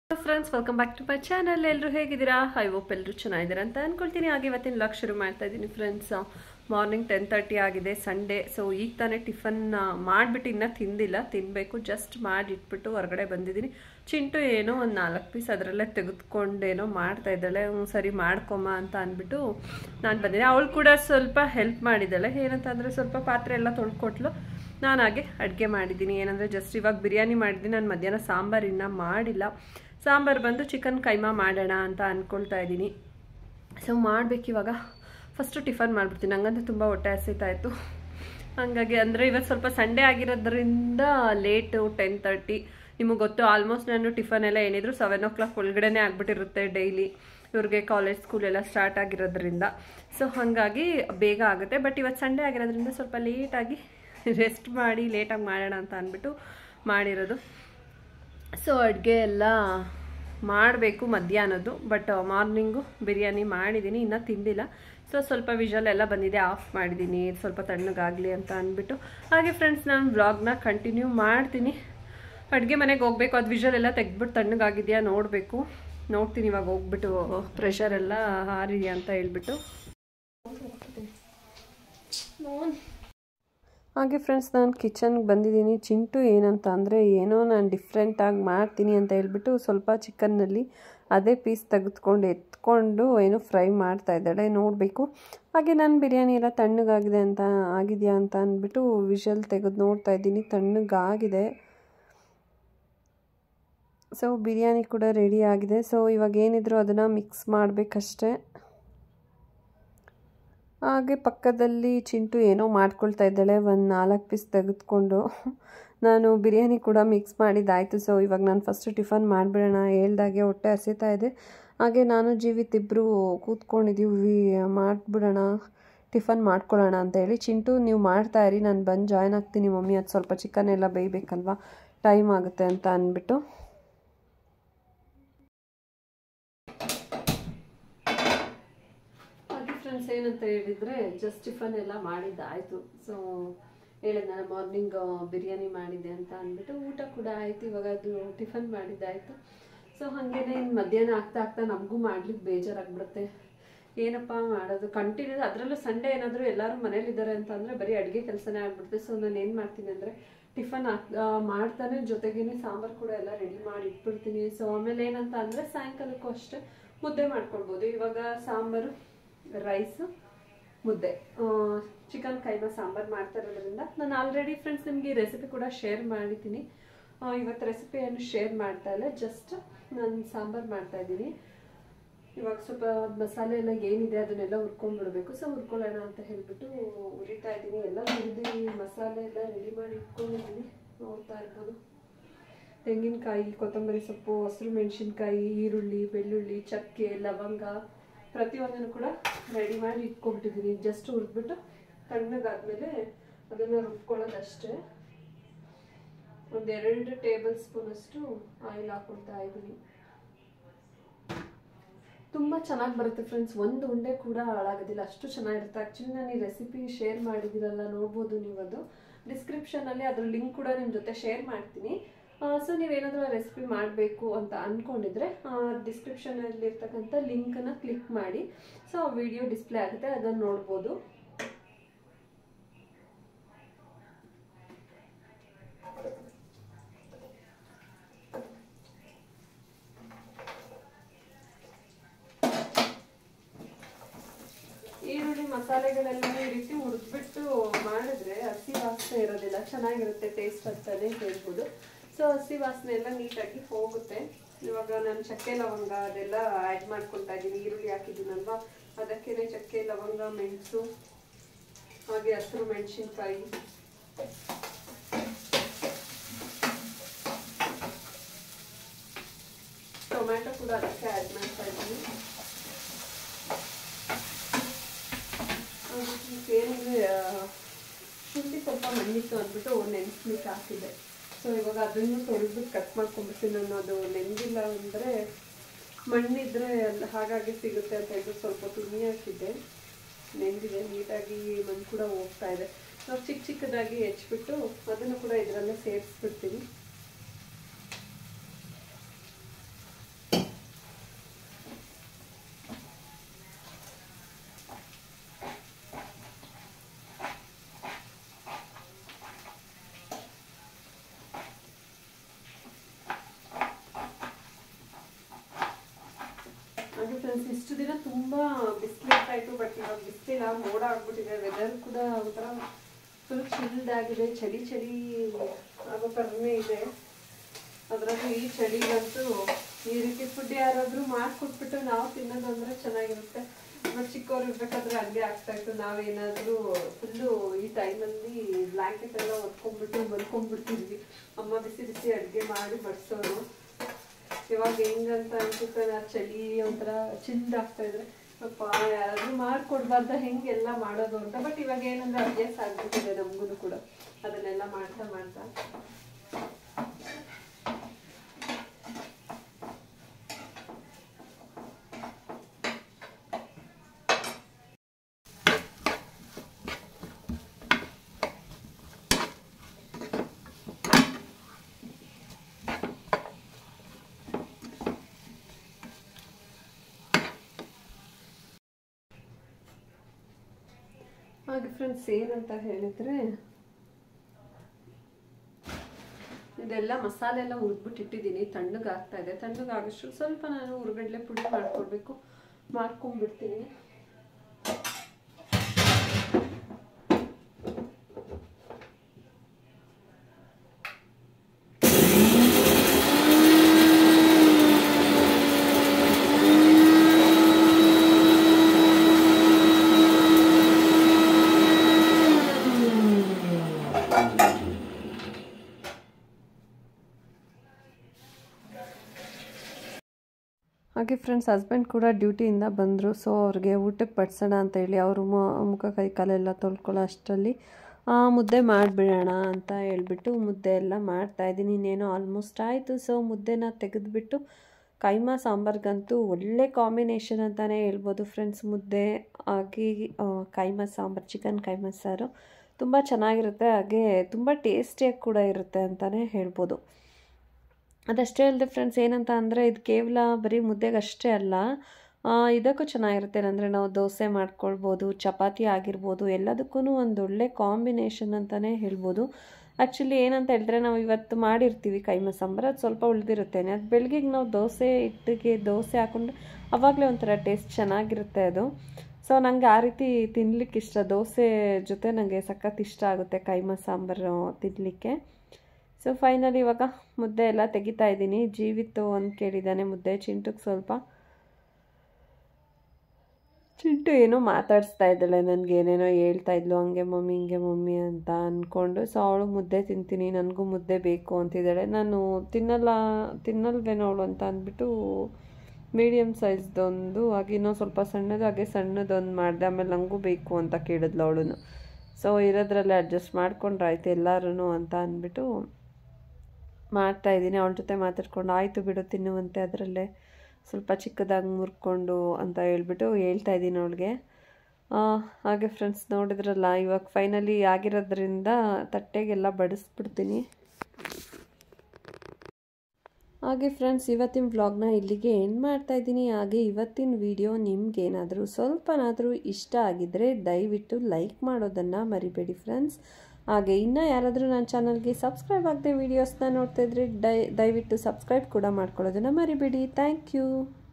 friends welcome back to my channel ಎಲ್ಲರೂ ಹೇಗಿದ್ದೀರಾ I hope ಎಲ್ಲರೂ ಚೆನ್ನಾಗಿದ್ದೀರಾ ಅಂತ ಅಂದ್ಕೊಳ್ತೀನಿ ಹಾಗೆ ಇವತ್ತಿನ ಲಾಗ್ ಶುರು ಮಾಡ್ತಾ ಇದ್ದೀನಿ ಫ್ರೆಂಡ್ಸ್ ಮಾರ್ನಿಂಗ್ ಟೆನ್ ತರ್ಟಿ ಆಗಿದೆ ಸಂಡೇ ಸೊ ಈಗ ತಾನೇ ಟಿಫನ್ ಮಾಡಿಬಿಟ್ಟು ಇನ್ನೂ ತಿಂದಿಲ್ಲ ತಿನ್ನಬೇಕು ಜಸ್ಟ್ ಮಾಡಿ ಇಟ್ಬಿಟ್ಟು ಹೊರಗಡೆ ಬಂದಿದ್ದೀನಿ ಚಿಂಟು ಏನೋ ಒಂದು ನಾಲ್ಕು ಪೀಸ್ ಅದರಲ್ಲೇ ತೆಗೆದುಕೊಂಡೇನೋ ಮಾಡ್ತಾ ಇದ್ದಾಳೆ ಹ್ಞೂ ಸರಿ ಮಾಡ್ಕೊಮ್ಮ ಅಂತ ಅಂದ್ಬಿಟ್ಟು ನಾನು ಬಂದಿದ್ದೆ ಅವಳು ಕೂಡ ಸ್ವಲ್ಪ ಹೆಲ್ಪ್ ಮಾಡಿದ್ದಾಳೆ ಏನಂತಂದರೆ ಸ್ವಲ್ಪ ಪಾತ್ರೆ ಎಲ್ಲ ತೊಳ್ಕೊಟ್ಲು ನಾನು ಹಾಗೆ ಅಡುಗೆ ಮಾಡಿದ್ದೀನಿ ಏನಂದರೆ ಜಸ್ಟ್ ಇವಾಗ ಬಿರಿಯಾನಿ ಮಾಡಿದ್ದೀನಿ ನಾನು ಮಧ್ಯಾಹ್ನ ಸಾಂಬಾರು ಇನ್ನೂ ಮಾಡಿಲ್ಲ ಸಾಂಬಾರು ಬಂದು ಚಿಕನ್ ಕೈಮಾ ಮಾಡೋಣ ಅಂತ ಅಂದ್ಕೊಳ್ತಾ ಇದ್ದೀನಿ ಸೊ ಮಾಡಬೇಕು ಇವಾಗ ಫಸ್ಟು ಟಿಫನ್ ಮಾಡಿಬಿಡ್ತೀನಿ ಹಂಗಂದ್ರೆ ತುಂಬ ಹೊಟ್ಟೆ ಹಸಿತಾಯಿತು ಹಾಗಾಗಿ ಅಂದರೆ ಇವತ್ತು ಸ್ವಲ್ಪ ಸಂಡೇ ಆಗಿರೋದ್ರಿಂದ ಲೇಟು ಟೆನ್ ತರ್ಟಿ ನಿಮಗೆ ಗೊತ್ತು ಆಲ್ಮೋಸ್ಟ್ ನಾನು ಟಿಫನ್ ಎಲ್ಲ ಏನಿದ್ರು ಸೆವೆನ್ ಓ ಕ್ಲಾಕ್ ಒಳಗಡೆನೇ ಆಗಿಬಿಟ್ಟಿರುತ್ತೆ ಡೈಲಿ ಇವ್ರಿಗೆ ಕಾಲೇಜ್ ಸ್ಕೂಲ್ ಎಲ್ಲ ಸ್ಟಾರ್ಟ್ ಆಗಿರೋದ್ರಿಂದ ಸೊ ಹಾಗಾಗಿ ಬೇಗ ಆಗುತ್ತೆ ಬಟ್ ಇವತ್ತು ಸಂಡೇ ಆಗಿರೋದ್ರಿಂದ ಸ್ವಲ್ಪ ಲೇಟಾಗಿ ರೆಸ್ಟ್ ಮಾಡಿ ಲೇಟಾಗಿ ಮಾಡೋಣ ಅಂತ ಅಂದ್ಬಿಟ್ಟು ಮಾಡಿರೋದು ಸೊ ಅಡುಗೆ ಎಲ್ಲ ಮಾಡಬೇಕು ಮಧ್ಯಾಹ್ನದ್ದು ಬಟ್ ಮಾರ್ನಿಂಗು ಬಿರಿಯಾನಿ ಮಾಡಿದ್ದೀನಿ ಇನ್ನೂ ತಿಂದಿಲ್ಲ ಸೊ ಸ್ವಲ್ಪ ವಿಷಲ್ ಎಲ್ಲ ಬಂದಿದೆ ಆಫ್ ಮಾಡಿದ್ದೀನಿ ಸ್ವಲ್ಪ ತಣ್ಣಗಾಗಲಿ ಅಂತ ಅಂದ್ಬಿಟ್ಟು ಹಾಗೆ ಫ್ರೆಂಡ್ಸ್ ನಾನು ವ್ಲಾಗ್ನ ಕಂಟಿನ್ಯೂ ಮಾಡ್ತೀನಿ ಅಡುಗೆ ಮನೆಗೆ ಹೋಗ್ಬೇಕು ಅದು ವಿಷಲ್ ಎಲ್ಲ ತೆಗೆದ್ಬಿಟ್ಟು ತಣ್ಣಗಾಗಿದೆಯಾ ನೋಡಬೇಕು ನೋಡ್ತೀನಿ ಇವಾಗ ಹೋಗ್ಬಿಟ್ಟು ಪ್ರೆಷರ್ ಎಲ್ಲ ಹಾರಿದೆಯಾ ಅಂತ ಹೇಳ್ಬಿಟ್ಟು ಹಾಗೆ ಫ್ರೆಂಡ್ಸ್ ನಾನು ಕಿಚನ್ಗೆ ಬಂದಿದ್ದೀನಿ ಚಿಂಟು ಏನಂತ ಅಂದರೆ ಏನೋ ನಾನು ಡಿಫ್ರೆಂಟಾಗಿ ಮಾಡ್ತೀನಿ ಅಂತ ಹೇಳ್ಬಿಟ್ಟು ಸ್ವಲ್ಪ ಚಿಕನ್ನಲ್ಲಿ ಅದೇ ಪೀಸ್ ತೆಗೆದುಕೊಂಡು ಎತ್ಕೊಂಡು ಏನೋ ಫ್ರೈ ಮಾಡ್ತಾ ಇದ್ದಾಳೆ ನೋಡಬೇಕು ಹಾಗೆ ನಾನು ಬಿರಿಯಾನಿ ಎಲ್ಲ ತಣ್ಣಗಾಗಿದೆ ಅಂತ ಆಗಿದೆಯಾ ಅಂತ ಅಂದ್ಬಿಟ್ಟು ವಿಷಲ್ ತೆಗೆದು ನೋಡ್ತಾ ಇದ್ದೀನಿ ತಣ್ಣಗಾಗಿದೆ ಸೊ ಬಿರಿಯಾನಿ ಕೂಡ ರೆಡಿ ಆಗಿದೆ ಸೊ ಇವಾಗ ಏನಿದ್ರು ಅದನ್ನು ಮಿಕ್ಸ್ ಮಾಡಬೇಕಷ್ಟೇ ಹಾಗೆ ಪಕ್ಕದಲ್ಲಿ ಚಿಂಟು ಏನೋ ಮಾಡ್ಕೊಳ್ತಾ ಇದ್ದಾಳೆ ಒಂದು ನಾಲ್ಕು ಪೀಸ್ ತೆಗೆದುಕೊಂಡು ನಾನು ಬಿರಿಯಾನಿ ಕೂಡ ಮಿಕ್ಸ್ ಮಾಡಿದ್ದಾಯಿತು ಸೊ ಇವಾಗ ನಾನು ಫಸ್ಟು ಟಿಫನ್ ಮಾಡಿಬಿಡೋಣ ಹೇಳ್ದಾಗೆ ಹೊಟ್ಟೆ ಹಸಿತಾ ಇದೆ ಹಾಗೆ ನಾನು ಜೀವಿತ್ ಇಬ್ಬರು ಕೂತ್ಕೊಂಡಿದ್ದೀವಿ ಮಾಡಿಬಿಡೋಣ ಟಿಫನ್ ಮಾಡ್ಕೊಳ್ಳೋಣ ಅಂತ ಹೇಳಿ ಚಿಂಟು ನೀವು ಮಾಡ್ತಾ ಇರಿ ನಾನು ಬಂದು ಜಾಯ್ನ್ ಆಗ್ತೀನಿ ಮಮ್ಮಿ ಅದು ಸ್ವಲ್ಪ ಚಿಕನ್ ಎಲ್ಲ ಬೇಯಬೇಕಲ್ವ ಟೈಮ್ ಆಗುತ್ತೆ ಅಂತ ಅಂದ್ಬಿಟ್ಟು ಹಾಗೆ ಫ್ರೆಂಡ್ಸ್ ಏನಂತ ಹೇಳಿದರೆ ಜಸ್ಟ್ ಟಿಫನ್ ಎಲ್ಲ ಮಾಡಿದ್ದಾಯಿತು ಸೊ ಹೇಳಿದ ನಾನು ಮಾರ್ನಿಂಗ್ ಬಿರಿಯಾನಿ ಮಾಡಿದೆ ಅಂತ ಅಂದ್ಬಿಟ್ಟು ಊಟ ಕೂಡ ಆಯಿತು ಇವಾಗ ಅದು ಟಿಫನ್ ಮಾಡಿದ್ದಾಯಿತು ಸೊ ಹಾಗೇನೆ ಇನ್ನು ಮಧ್ಯಾಹ್ನ ಆಗ್ತಾ ಆಗ್ತಾ ನಮಗೂ ಮಾಡ್ಲಿಕ್ಕೆ ಬೇಜಾರಾಗ್ಬಿಡುತ್ತೆ ಏನಪ್ಪ ಮಾಡೋದು ಕಂಟಿನ್ಯೂ ಅದರಲ್ಲೂ ಸಂಡೇ ಏನಾದರೂ ಎಲ್ಲರೂ ಮನೇಲಿದ್ದಾರೆ ಅಂತ ಅಂದರೆ ಬರೀ ಅಡುಗೆ ಕೆಲಸನೇ ಆಗ್ಬಿಡುತ್ತೆ ಸೊ ನಾನು ಏನು ಮಾಡ್ತೀನಿ ಅಂದರೆ ಟಿಫನ್ ಹಾಕ್ ಮಾಡ್ತಾನೆ ಜೊತೆಗೇನೆ ಸಾಂಬಾರು ಕೂಡ ಎಲ್ಲ ರೆಡಿ ಮಾಡಿ ಇಟ್ಬಿಡ್ತೀನಿ ಸೊ ಆಮೇಲೆ ಏನಂತ ಅಂದರೆ ಸಾಯಂಕಾಲಕ್ಕೂ ಅಷ್ಟೇ ಮುದ್ದೆ ಮಾಡ್ಕೊಳ್ಬೋದು ಇವಾಗ ಸಾಂಬಾರು ರೈಸು ಮುದ್ದೆ ಚಿಕನ್ ಕೈಮಾ ಸಾಂಬಾರು ಮಾಡ್ತಾ ಇರೋದ್ರಿಂದ ನಾನು ಆಲ್ರೆಡಿ ಫ್ರೆಂಡ್ಸ್ ನಿಮಗೆ ರೆಸಿಪಿ ಕೂಡ ಶೇರ್ ಮಾಡಿದ್ದೀನಿ ಇವತ್ತು ರೆಸಿಪಿಯನ್ನು ಶೇರ್ ಮಾಡ್ತಾ ಇಲ್ಲ ಜಸ್ಟ್ ನಾನು ಸಾಂಬಾರು ಮಾಡ್ತಾ ಇದ್ದೀನಿ ಇವಾಗ ಸ್ವಲ್ಪ ಮಸಾಲೆ ಎಲ್ಲ ಏನಿದೆ ಅದನ್ನೆಲ್ಲ ಹುರ್ಕೊಂಡ್ಬಿಡ್ಬೇಕು ಸೊ ಹುರ್ಕೊಳ್ಳೋಣ ಅಂತ ಹೇಳ್ಬಿಟ್ಟು ಉರಿತಾ ಇದ್ದೀನಿ ಎಲ್ಲ ಹುರಿದು ಮಸಾಲೆ ಎಲ್ಲ ರೆಡಿ ಮಾಡಿ ಇಟ್ಕೊಂಡಿದ್ದೀನಿ ನೋಡ್ತಾ ಇರ್ಬೋದು ತೆಂಗಿನಕಾಯಿ ಕೊತ್ತಂಬರಿ ಸೊಪ್ಪು ಹಸಿರು ಮೆಣಸಿನ್ಕಾಯಿ ಈರುಳ್ಳಿ ಬೆಳ್ಳುಳ್ಳಿ ಚಕ್ಕೆ ಲವಂಗ ಪ್ರತಿಯೊಂದನ್ನು ಕೂಡ ರೆಡಿ ಮಾಡಿ ಇಟ್ಕೊಂಡ್ಬಿಟ್ಟಿದ್ದೀನಿ ಜಸ್ಟ್ ಹುರಿದ್ಬಿಟ್ಟು ತಣ್ಣಗಾದ್ಮೇಲೆ ಅದನ್ನು ರುಬ್ಕೊಳ್ಳೋದಷ್ಟೇ ಒಂದೆರಡು ಟೇಬಲ್ ಸ್ಪೂನ್ ಅಷ್ಟು ಆಯಿಲ್ ಹಾಕೊಳ್ತಾ ಇದ್ದೀನಿ ತುಂಬ ಚೆನ್ನಾಗಿ ಬರುತ್ತೆ ಫ್ರೆಂಡ್ಸ್ ಒಂದು ಉಂಡೆ ಕೂಡ ಹಾಳಾಗೋದಿಲ್ಲ ಅಷ್ಟು ಚೆನ್ನಾಗಿರುತ್ತೆ ಆ್ಯಕ್ಚುಲಿ ನಾನು ಈ ರೆಸಿಪಿ ಶೇರ್ ಮಾಡಿದ್ದೀರಲ್ಲ ನೋಡ್ಬೋದು ನೀವು ಅದು ಡಿಸ್ಕ್ರಿಪ್ಷನಲ್ಲಿ ಅದ್ರ ಲಿಂಕ್ ಕೂಡ ನಿಮ್ಮ ಜೊತೆ ಶೇರ್ ಮಾಡ್ತೀನಿ ಸೊ ನೀವೇನಾದರೂ ರೆಸಿಪಿ ಮಾಡಬೇಕು ಅಂತ ಅಂದ್ಕೊಂಡಿದ್ರೆ ಡಿಸ್ಕ್ರಿಪ್ಷನಲ್ಲಿ ಇರ್ತಕ್ಕಂಥ ಲಿಂಕನ್ನು ಕ್ಲಿಕ್ ಮಾಡಿ ಸೊ ವಿಡಿಯೋ ಡಿಸ್ಪ್ಲೇ ಆಗುತ್ತೆ ಅದನ್ನು ನೋಡ್ಬೋದು ಈರುಳ್ಳಿ ಮಸಾಲೆಗಳೆಲ್ಲ ಈ ರೀತಿ ಹುರಿದ್ಬಿಟ್ಟು ಮಾಡಿದ್ರೆ ಹಸಿ ವಾಸನೆ ಇರೋದಿಲ್ಲ ಚೆನ್ನಾಗಿರುತ್ತೆ ಟೇಸ್ಟ್ ಅಂತಾನೆ ಹೇಳ್ಬೋದು ಸೊ ಹಸಿ ವಾಸನೆ ಎಲ್ಲ ನೀಟಾಗಿ ಹೋಗುತ್ತೆ ಇವಾಗ ನಾನು ಚಕ್ಕೆ ಲವಂಗ ಅದೆಲ್ಲ ಆ್ಯಡ್ ಮಾಡ್ಕೊಳ್ತಾ ಇದ್ದೀನಿ ಈರುಳ್ಳಿ ಹಾಕಿದ್ದೀನಲ್ವಾ ಅದಕ್ಕೇನೆ ಚಕ್ಕೆ ಲವಂಗ ಮೆಣಸು ಹಾಗೆ ಹಸಿರು ಮೆಣಸಿನ್ಕಾಯಿ ಟೊಮ್ಯಾಟೊ ಕೂಡ ಅದಕ್ಕೆ ಆ್ಯಡ್ ಮಾಡ್ತಾ ಇದ್ದೀನಿ ಏನಂದರೆ ಶುಂಠಿ ಸ್ವಲ್ಪ ಮಣ್ಣಿತ್ತು ಅಂದ್ಬಿಟ್ಟು ನೆನೆಸ್ಲಿಕ್ಕೆ ಹಾಕಿದೆ ಸೊ ಇವಾಗ ಅದನ್ನು ತೊಳೆದ್ಬಿಟ್ಟು ಕಟ್ ಮಾಡ್ಕೊಂಡ್ಬಿಡ್ತೀನಿ ನಾನು ಅದು ನೆಂದಿಲ್ಲ ಅಂದರೆ ಮಣ್ಣಿದ್ರೆ ಹಾಗಾಗಿ ಸಿಗುತ್ತೆ ಅಂತ ಹೇಳ್ಬಿಟ್ಟು ಸ್ವಲ್ಪ ತುನಿ ಹಾಕಿದ್ದೆ ನೆಂದಿದೆ ನೀಟಾಗಿ ಮಣ್ಣು ಕೂಡ ಹೋಗ್ತಾ ಇದೆ ನಾವು ಚಿಕ್ಕ ಚಿಕ್ಕದಾಗಿ ಹೆಚ್ಚಿಬಿಟ್ಟು ಅದನ್ನು ಕೂಡ ಇದರಲ್ಲೇ ಸೇರಿಸ್ಬಿಡ್ತೀನಿ ಹಾಗೆ ಫ್ರೆಂಡ್ಸ್ ಇಷ್ಟು ದಿನ ತುಂಬ ಬಿಸಿಲಿರ್ತಾ ಇತ್ತು ಬಟ್ ಇವಾಗ ಬಿಸಿಲಿಲ್ಲ ಮೋಡ ಆಗ್ಬಿಟ್ಟಿದೆ ವೆದರ್ ಕೂಡ ಒಂಥರ ಫುಲ್ ಚಿಲ್ಡ್ ಆಗಿದೆ ಚಳಿ ಚಳಿ ಆಗೋ ಥರನೇ ಇದೆ ಅದರಲ್ಲೂ ಈ ಚಳಿಗಂತೂ ಈ ರೀತಿ ಫುಡ್ ಯಾರಾದರೂ ಮಾಡಿಕೊಟ್ಬಿಟ್ಟು ನಾವು ತಿನ್ನೋದು ಅಂದರೆ ಚೆನ್ನಾಗಿರುತ್ತೆ ಬಟ್ ಚಿಕ್ಕವ್ರು ಇರ್ಬೇಕಾದ್ರೆ ಹಂಗೆ ಆಗ್ತಾ ಇತ್ತು ನಾವೇನಾದರೂ ಫುಲ್ಲು ಈ ಟೈಮಲ್ಲಿ ಬ್ಲ್ಯಾಂಕೆಟ್ ಎಲ್ಲ ಹೊತ್ಕೊಂಡ್ಬಿಟ್ಟು ಮಲ್ಕೊಂಡ್ಬಿಡ್ತಿದ್ವಿ ಅಮ್ಮ ಬಿಸಿ ಬಿಸಿ ಅಡುಗೆ ಮಾಡಿ ಬಡಿಸೋರು ಇವಾಗ ಹೆಂಗಂತ ಅನ್ಸುತ್ತೆ ನಾ ಚಳಿ ಒಂಥರ ಚಿಂದ ಆಗ್ತಾ ಇದ್ರೆ ಸ್ವಲ್ಪ ಯಾರಾದ್ರೂ ಮಾಡ್ಕೊಡ್ಬಾರ್ದ ಹೆಂಗೆಲ್ಲ ಮಾಡೋದು ಅಂತ ಬಟ್ ಇವಾಗ ಏನಂದ್ರೆ ಅಭ್ಯಾಸ ಆಗ್ಬಿಟ್ಟಿದೆ ನಮಗೂ ಕೂಡ ಅದನ್ನೆಲ್ಲ ಮಾಡ್ತಾ ಮಾಡ್ತಾ ಹಾಗೆ ಫ್ರೆಂಡ್ಸ್ ಏನಂತ ಹೇಳಿದ್ರೆ ಇದೆಲ್ಲ ಮಸಾಲೆ ಎಲ್ಲ ಹುರಿದ್ಬಿಟ್ಟಿಟ್ಟಿದ್ದೀನಿ ತಣ್ಣಗೆ ಆಗ್ತಾ ಇದೆ ತಣ್ಣಗೆ ಆಗೋಷ್ಟು ಸ್ವಲ್ಪ ನಾನು ಹುರ್ಗಡ್ಲೆ ಪುಡಿ ಮಾಡ್ಕೊಡ್ಬೇಕು ಮಾಡ್ಕೊಂಡ್ಬಿಡ್ತೀನಿ ಹಾಗೆ ಫ್ರೆಂಡ್ಸ್ ಹಸ್ಬೆಂಡ್ ಕೂಡ ಡ್ಯೂಟಿಯಿಂದ ಬಂದರು ಸೊ ಅವ್ರಿಗೆ ಊಟಕ್ಕೆ ಬಡಿಸೋಣ ಅಂತ ಹೇಳಿ ಅವರು ಮುಖ ಕೈ ಕಾಲೆಲ್ಲ ತೊಳ್ಕೊಳ್ಳೋ ಅಷ್ಟರಲ್ಲಿ ಮುದ್ದೆ ಮಾಡಿಬಿಡೋಣ ಅಂತ ಹೇಳ್ಬಿಟ್ಟು ಮುದ್ದೆ ಎಲ್ಲ ಮಾಡ್ತಾಯಿದ್ದೀನಿ ಇನ್ನೇನೋ ಆಲ್ಮೋಸ್ಟ್ ಆಯಿತು ಸೊ ಮುದ್ದೆನ ತೆಗೆದುಬಿಟ್ಟು ಕೈಮಾ ಸಾಂಬಾರ್ಗಂತೂ ಒಳ್ಳೆ ಕಾಂಬಿನೇಷನ್ ಅಂತಲೇ ಹೇಳ್ಬೋದು ಫ್ರೆಂಡ್ಸ್ ಮುದ್ದೆ ಹಾಗೆ ಕೈಮಾ ಸಾಂಬಾರು ಚಿಕನ್ ಕೈಮಾ ಸಾರು ತುಂಬ ಚೆನ್ನಾಗಿರುತ್ತೆ ಹಾಗೆ ತುಂಬ ಟೇಸ್ಟಿಯಾಗಿ ಕೂಡ ಇರುತ್ತೆ ಅಂತಲೇ ಹೇಳ್ಬೋದು ಅದಷ್ಟೇ ಅಲ್ಲದೆ ಫ್ರೆಂಡ್ಸ್ ಏನಂತ ಅಂದರೆ ಇದು ಕೇವಲ ಬರೀ ಮುದ್ದೆಗೆ ಅಷ್ಟೇ ಅಲ್ಲ ಇದಕ್ಕೂ ಚೆನ್ನಾಗಿರುತ್ತೆ ಅಂದರೆ ನಾವು ದೋಸೆ ಮಾಡ್ಕೊಳ್ಬೋದು ಚಪಾತಿ ಆಗಿರ್ಬೋದು ಎಲ್ಲದಕ್ಕೂ ಒಂದು ಒಳ್ಳೆ ಕಾಂಬಿನೇಷನ್ ಅಂತಲೇ ಹೇಳ್ಬೋದು ಆ್ಯಕ್ಚುಲಿ ಏನಂತ ಹೇಳಿದ್ರೆ ನಾವು ಇವತ್ತು ಮಾಡಿರ್ತೀವಿ ಕೈಮ ಸಾಂಬಾರು ಅದು ಸ್ವಲ್ಪ ಉಳಿದಿರುತ್ತೆ ಅದು ಬೆಳಗ್ಗೆಗೆ ನಾವು ದೋಸೆ ಹಿಟ್ಟಿಗೆ ದೋಸೆ ಹಾಕೊಂಡು ಆವಾಗಲೇ ಒಂಥರ ಟೇಸ್ಟ್ ಚೆನ್ನಾಗಿರುತ್ತೆ ಅದು ಸೊ ನನಗೆ ಆ ರೀತಿ ತಿನ್ಲಿಕ್ಕೆ ಇಷ್ಟ ದೋಸೆ ಜೊತೆ ನನಗೆ ಸಖತ್ ಇಷ್ಟ ಆಗುತ್ತೆ ಕೈಮ ಸಾಂಬಾರು ತಿನ್ನಲಿಕ್ಕೆ ಸೊ ಫೈನಲಿ ಇವಾಗ ಮುದ್ದೆ ಎಲ್ಲ ತೆಗಿತಾ ಇದ್ದೀನಿ ಜೀವಿತ್ತು ಒಂದು ಕೇಳಿದ್ದಾನೆ ಮುದ್ದೆ ಚಿಂಟುಗೆ ಸ್ವಲ್ಪ ಚಿಂಟು ಏನೋ ಮಾತಾಡಿಸ್ತಾ ಇದ್ದಾಳೆ ನನಗೆ ಏನೇನೋ ಹೇಳ್ತಾ ಇದ್ಲು ಹಂಗೆ ಮಮ್ಮಿ ಹಿಂಗೆ ಮಮ್ಮಿ ಅಂತ ಅಂದ್ಕೊಂಡು ಸೊ ಅವಳು ಮುದ್ದೆ ತಿಂತೀನಿ ನನಗೂ ಮುದ್ದೆ ಬೇಕು ಅಂತಿದ್ದಾಳೆ ನಾನು ತಿನ್ನಲ್ಲ ತಿನ್ನಲ್ವೇನೋ ಅವಳು ಅಂತ ಅಂದ್ಬಿಟ್ಟು ಮೀಡಿಯಮ್ ಸೈಜ್ದೊಂದು ಹಾಗೆ ಇನ್ನೊಂದು ಸ್ವಲ್ಪ ಸಣ್ಣದು ಹಾಗೆ ಸಣ್ಣದೊಂದು ಮಾಡಿದೆ ಆಮೇಲೆ ನನಗೂ ಬೇಕು ಅಂತ ಕೇಳಿದ್ಲು ಅವಳು ಸೊ ಇರೋದ್ರಲ್ಲೇ ಅಡ್ಜಸ್ಟ್ ಮಾಡ್ಕೊಂಡ್ರೆ ಆಯ್ತು ಎಲ್ಲರೂ ಅಂತ ಅಂದ್ಬಿಟ್ಟು ಮಾಡ್ತಾಯಿದ್ದೀನಿ ಅವಳ ಜೊತೆ ಮಾತಾಡ್ಕೊಂಡು ಆಯಿತು ಬಿಡು ತಿನ್ನುವಂತೆ ಅದರಲ್ಲೇ ಸ್ವಲ್ಪ ಚಿಕ್ಕದಾಗಿ ಮುರ್ಕೊಂಡು ಅಂತ ಹೇಳ್ಬಿಟ್ಟು ಹೇಳ್ತಾ ಇದ್ದೀನಿ ಅವಳಿಗೆ ಹಾಗೆ ಫ್ರೆಂಡ್ಸ್ ನೋಡಿದ್ರಲ್ಲ ಇವಾಗ ಫೈನಲಿ ಆಗಿರೋದ್ರಿಂದ ತಟ್ಟೆಗೆಲ್ಲ ಬಡಿಸ್ಬಿಡ್ತೀನಿ ಹಾಗೆ ಫ್ರೆಂಡ್ಸ್ ಇವತ್ತಿನ ವ್ಲಾಗ್ನ ಇಲ್ಲಿಗೆ ಎಂಡ್ ಮಾಡ್ತಾ ಇದ್ದೀನಿ ಹಾಗೆ ಇವತ್ತಿನ ವಿಡಿಯೋ ನಿಮ್ಗೇನಾದರೂ ಸ್ವಲ್ಪನಾದರೂ ಇಷ್ಟ ಆಗಿದ್ದರೆ ದಯವಿಟ್ಟು ಲೈಕ್ ಮಾಡೋದನ್ನು ಮರಿಬೇಡಿ ಫ್ರೆಂಡ್ಸ್ ಹಾಗೆ ಇನ್ನೂ ಯಾರಾದರೂ ನನ್ನ ಚಾನಲ್ಗೆ ಸಬ್ಸ್ಕ್ರೈಬ್ ಆಗದೆ ವೀಡಿಯೋಸ್ನ ನೋಡ್ತಾ ಇದ್ರೆ ದಯ ದಯವಿಟ್ಟು ಸಬ್ಸ್ಕ್ರೈಬ್ ಕೂಡ ಮಾಡ್ಕೊಳ್ಳೋದನ್ನು ಮರಿಬೇಡಿ ಥ್ಯಾಂಕ್ ಯು